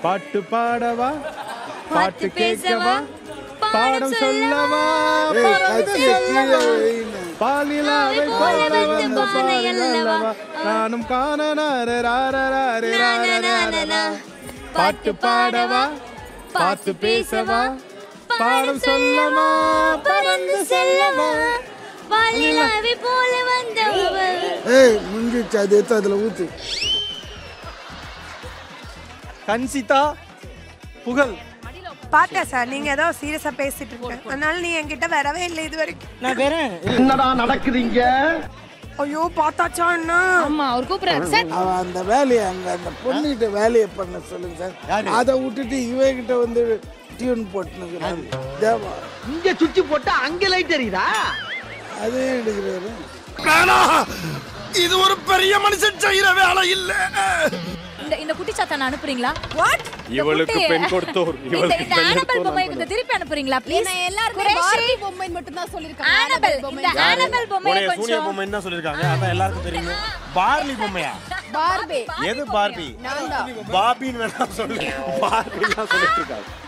பாட்டு பாடவா பாட்டு கேட்கவா பாடம் சொல்லவா ஏய், கத்திய கீழே வைன்னு. பாலிலாவை போல வந்த பாடலவா நானும் காண நாரே ராரே ராரே ராரே ராரே. பாட்டு பாடவா பாட்டு பேசவா பாடம் சொல்லவா பறந்து செல்லவா வாலிலாவை போல வந்தவள் ஏய் முடிஞ்சிச்சு அது எடுத்து அதுல ஊத்து கன்சிதா புகழ் பார்த்தேன் சார் நீங்க ஏதோ சீரியஸா பேசிட்டு இருக்கீங்க அதனால நீ என்கிட்ட வரவே இல்லை இது வரைக்கும் நான் வரேன் என்னடா நடக்குதுங்க ஐயோ பார்த்தாச்சா என்ன ஆமா அவர் கூப்பிடுறாரு சார் அவன் அந்த வேலையை அங்க அந்த பொண்ணுகிட்ட வேலையை பண்ண சொல்லுங்க சார் அதை விட்டுட்டு இவகிட்ட வந்து டியூன் போட்டுனுக்குறாரு தேவா இங்க சுவிட்ச் போட்டா அங்க லைட் எரியுதா அதே எடுக்கிறாரு இது ஒரு பெரிய மனுஷன் செய்யற வேலை இல்ல இந்த இந்த குட்டி சாத்தான அனுப்புறீங்களா வாட் இவளுக்கு பெண் கொடுத்தோர் இந்த இவளுக்கு இந்த பெண் ஆனபல் பொம்மை கொடுத்தோர் கொஞ்சம் திருப்பி அனுப்புறீங்களா ப்ளீஸ் நான் எல்லாருமே பார்பி பொம்மை மட்டும் தான் சொல்லிருக்காங்க ஆனபல் இந்த ஆனபல் பொம்மையை உனைய சூனிய கொஞ்சம் பொம்மை என்ன சொல்லிருக்காங்க அதான் எல்லாருக்கும் தெரியுமே பார்லி பொம்மையா பார்பி எது பார்பி நான் தான் பாபின்னு வேணா சொல்லு பார்பின்னு சொல்லிட்டு இருக்காங்க